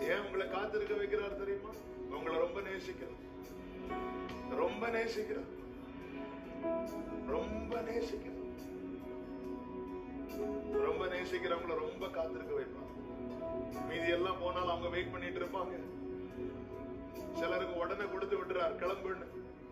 ஏன் உங்களை காத்திருக்க வைக்கிறார் தெரியுமா உங்களை ரொம்ப நேசிக்கிறார் ரொம்ப நேசிக்கிறார் ரொம்ப நேசிக்கிறார் ரொம்ப நேசிக்கிறவங்கள ரொம்ப காத்திருக்க வைப்பாங்க மீதி எல்லாம் போனாலும் அவங்க வெயிட் பண்ணிட்டு இருப்பாங்க சிலருக்கு உடனே கொடுத்து விட்டுறார் கிளம்புன்னு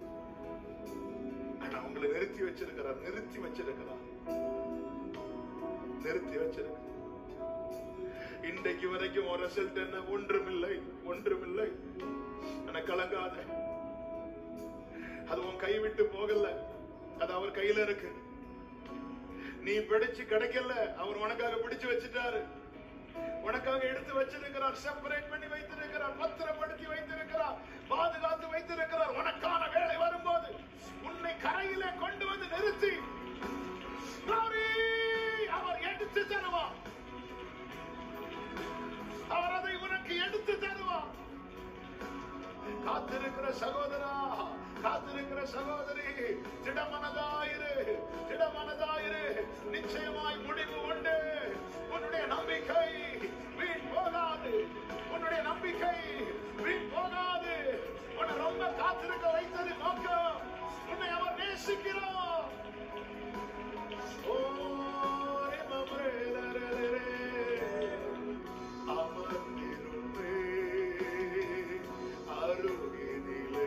ஆனா அவங்களை நிறுத்தி வச்சிருக்கிறார் நிறுத்தி வச்சிருக்கிறார் நிறுத்தி வச்சிருக்கிறார் இன்றைக்கு வரைக்கும் ஒரு ரிசல்ட் என்ன ஒன்றுமில்லை ஒன்றுமில்லை ஆனா கலங்காத அது உன் கை விட்டு போகல அது அவர் கையில இருக்கு நீ பிடிச்சு கிடைக்கல அவர் உனக்காக பிடிச்சு வச்சிட்டாரு உனக்காக எடுத்து வச்சிருக்கிறார் செப்பரேட் பண்ணி வைத்திருக்கிறார் பத்திரப்படுத்தி வைத்திருக்கிறார் பாதுகாத்து வைத்திருக்கிறார் உனக்கான வேலை வரும்போது உன்னை கரையிலே கொண்டு வந்து நிறுத்தி glory, அவர் எடுத்து தருவார் அவர் அதை உனக்கு எடுத்து தருவார் காத்திருக்கிற சகோதரா காத்திருக்கிற சகோதரி திடமனதாயிரு திடமனதாயிரு நிச்சயமாய் முடிவு உண்டு உன்னுடைய நம்பிக்கை வீண் போகாது உன்னுடைய நம்பிக்கை வீண் போகாது உன்னை ரொம்ப காத்திருக்க வைத்தது நோக்கம் உன்னை அவர் நேசிக்கிறார் ஓ ரிமபரேலரேலே, அமர்ந்திருப்பே அருகினிலே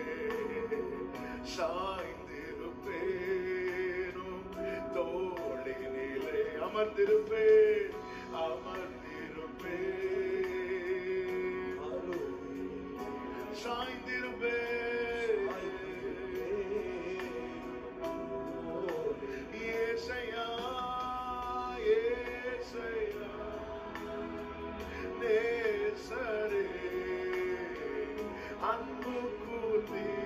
சாய்ந்திருப்பேனும் தோளினிலே அமர்ந்திருப்பேன் அமர்ந்திருப்பேன் சாய்ந்திருப்பேன் ஏசையா ஏசையா நேசரே அன்பு கூர்ந்தீ